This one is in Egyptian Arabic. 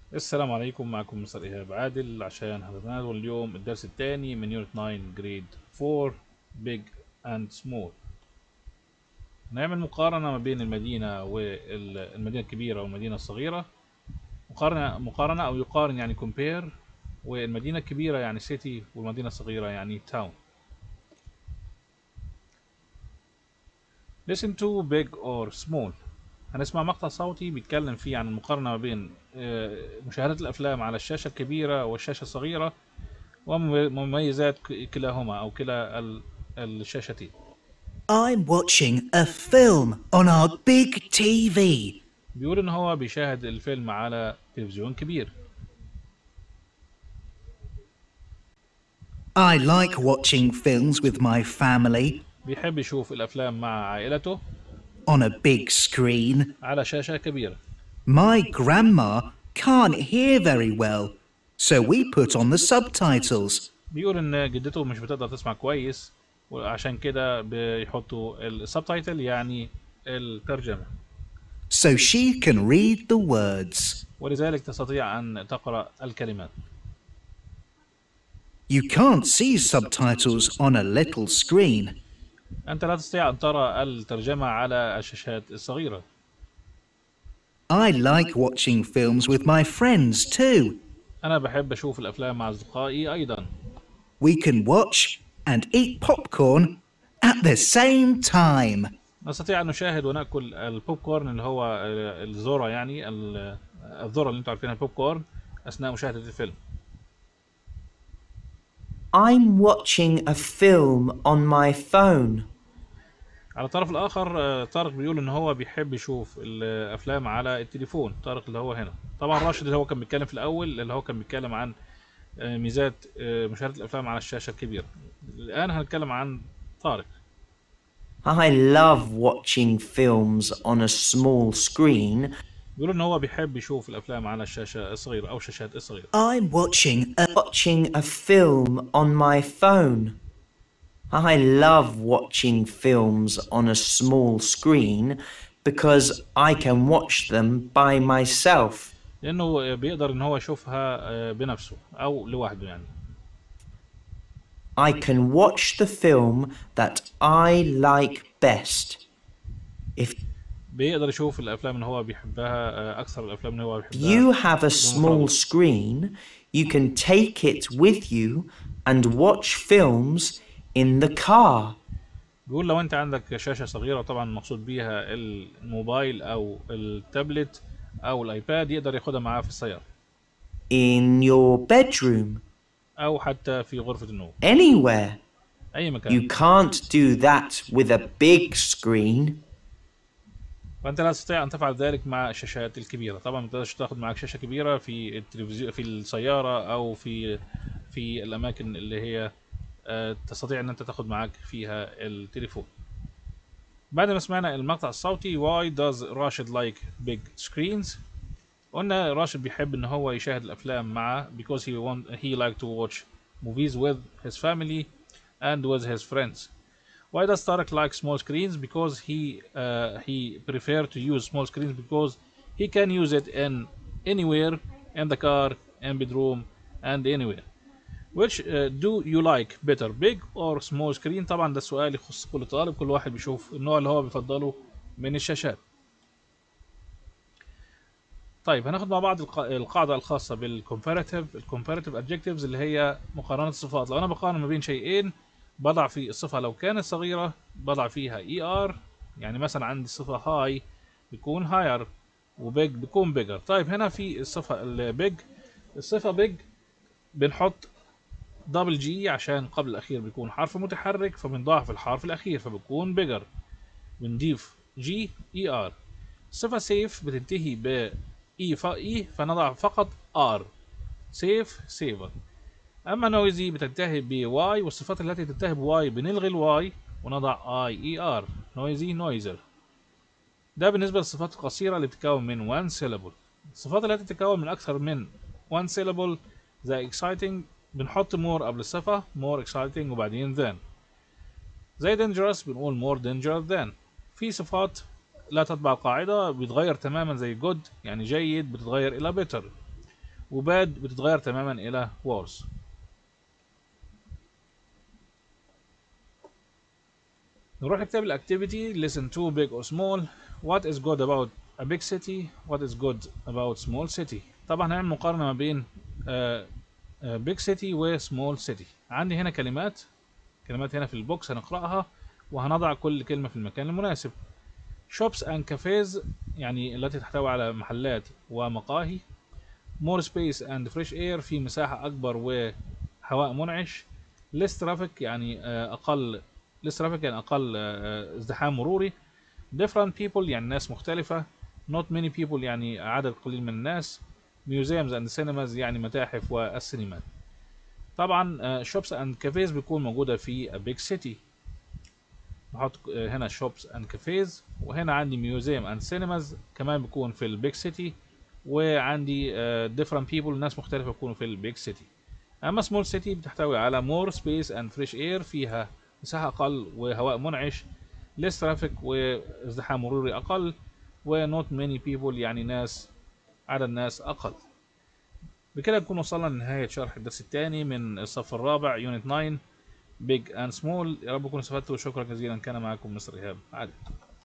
السلام عليكم معكم مستر إيهاب عادل عشان هنتناول اليوم الدرس الثاني من يونت 9 جريد 4 Big and Small هنعمل مقارنة ما بين المدينة والمدينة الكبيرة والمدينة الصغيرة مقارنة مقارنة أو يقارن يعني compare والمدينة الكبيرة يعني city والمدينة الصغيرة يعني town Listen to big or small هنسمع مقطع صوتي بيتكلم فيه عن المقارنة ما بين آه، مشاهدة الأفلام على الشاشة الكبيرة والشاشة الصغيرة ومميزات ك- كلاهما أو كلا ال- الشاشتين I'm watching a film on our big TV. بيقول إن هو بيشاهد الفيلم على تلفزيون كبير I like watching films with my family بيحب يشوف الأفلام مع عائلته on a big screen. على شاشة كبيرة My grandma can't hear very well, so we put on the subtitles. بيقول إن جدته مش بتقدر تسمع كويس وعشان كده بيحطوا السبتايتل يعني الترجمة So she can read the words. ولذلك تستطيع أن تقرأ الكلمات You can't see subtitles on a little screen. أنت لا تستطيع أن ترى الترجمة على الشاشات الصغيرة I like watching films with my friends too. أنا بحب أشوف الأفلام مع أصدقائي أيضا We can watch and eat popcorn at the same time. نستطيع أن نشاهد ونأكل البوب كورن اللي هو آه، الذرة يعني ال- الذرة اللي أنتم عارفينها البوب كورن أثناء مشاهدة الفيلم I'm watching a film on my phone. على الطرف الآخر آه، طارق بيقول إن هو بيحب يشوف الأفلام على التليفون طارق اللي هو هنا طبعا راشد اللي هو كان بيتكلم في الأول اللي هو كان بيتكلم عن آه، ميزات آه، مشاهدة الأفلام على الشاشة الكبيرة الآن هنتكلم عن طارق I love watching films on a small screen بيقول إن هو بيحب يشوف الأفلام على الشاشة الصغيرة أو الشاشات الصغيرة I'm watching a watching a film on my phone. I love watching films on a small screen because I can watch them by myself. لأنه بيقدر إن هو يشوفها آه، بنفسه أو لوحده يعني I can watch the film that I like best. If بيقدر يشوف الافلام اللي هو بيحبها آه، اكثر الافلام اللي هو بيحبها you have a small screen, you can take it with you and watch films in the car. بيقول لو انت عندك شاشه صغيره وطبعا مقصود بيها الموبايل او التابلت او الايباد يقدر ياخدها معاه في السياره in your bedroom, او حتى في غرفه النوم anywhere. اي You مكان can't do that with a big screen. فانت لا تستطيع ان تفعل ذلك مع الشاشات الكبيره طبعا ما تقدرش تاخد معاك شاشه كبيره في التلفزيون في السياره او في في الاماكن اللي هي آه، تستطيع ان انت تاخد معاك فيها التليفون بعد ما سمعنا المقطع الصوتي why does راشد like big screens قلنا راشد بيحب ان هو يشاهد الافلام مع because he want he like to watch movies with his family and with his friends why does Tarek like small screens because he uh, he prefer to use small screens because he can use it in anywhere in the car in bedroom and anywhere which uh, do you like better big or small screen طبعا ده السؤال يخص كل طالب كل واحد بيشوف النوع اللي هو بيفضله من الشاشات طيب هناخد مع بعض الق- القاعدة الخاصة بالcomparative الcomparative adjectives اللي هي مقارنة الصفات لو أنا بقارن ما بين شيئين بضع في الصفة لو كانت صغيرة بضع فيها ER يعني مثلا عندي الصفة high بيكون higher وبيج بيكون bigger طيب هنا في الصفة البيج الصفة big بنحط دبل جي عشان قبل الأخير بيكون حرف متحرك فبنضاعف الحرف الأخير فبيكون bigger بنضيف جي اي ار الصفة سيف بتنتهي ب اي ف اي فنضع فقط ار سيف سيفر اما نويزي بتنتهي بواي والصفات التي تنتهي بواي بنلغي الواي ونضع اي اي ار نويزي نويزر ده بالنسبة للصفات القصيرة اللي بتتكون من one syllable الصفات التي تتكون من أكثر من one syllable زي exciting بنحط more قبل الصفة more exciting وبعدين than زي dangerous بنقول more dangerous than في صفات لا تتبع القاعدة بيتغير تماما زي good يعني جيد بتتغير إلى better وباد بتتغير تماما الى worse نروح لكتاب الاكتيفيتي listen to big or small what is good about a big city what is good about small city طبعا هنعمل مقارنة ما بين آه، آه، big city و small city عندي هنا كلمات كلمات هنا في البوكس هنقرأها وهنضع كل كلمة في المكان المناسب shops and cafes يعني التي تحتوي على محلات ومقاهي more space and fresh air في مساحة أكبر وهواء منعش less traffic يعني آه، أقل less traffic يعني أقل آه، ازدحام مروري different people يعني ناس مختلفة not many people يعني عدد قليل من الناس museums and cinemas يعني متاحف والسينمات طبعا آه، shops and cafes بيكون موجودة في a big city بحط آه، هنا shops and cafes وهنا عندي museum and cinemas كمان بيكون في البيج سيتي وعندي آه، different people ناس مختلفة بيكونوا في البيج سيتي أما small city بتحتوي على more space and fresh air فيها مساحة أقل وهواء منعش less traffic وازدحام مروري أقل و not many people يعني ناس عدد ناس أقل بكده نكون وصلنا لنهاية شرح الدرس الثاني من الصف الرابع يونت 9 big and small يا رب تكونوا استفدتوا وشكرا جزيلا كان معكم مستر إيهاب عادل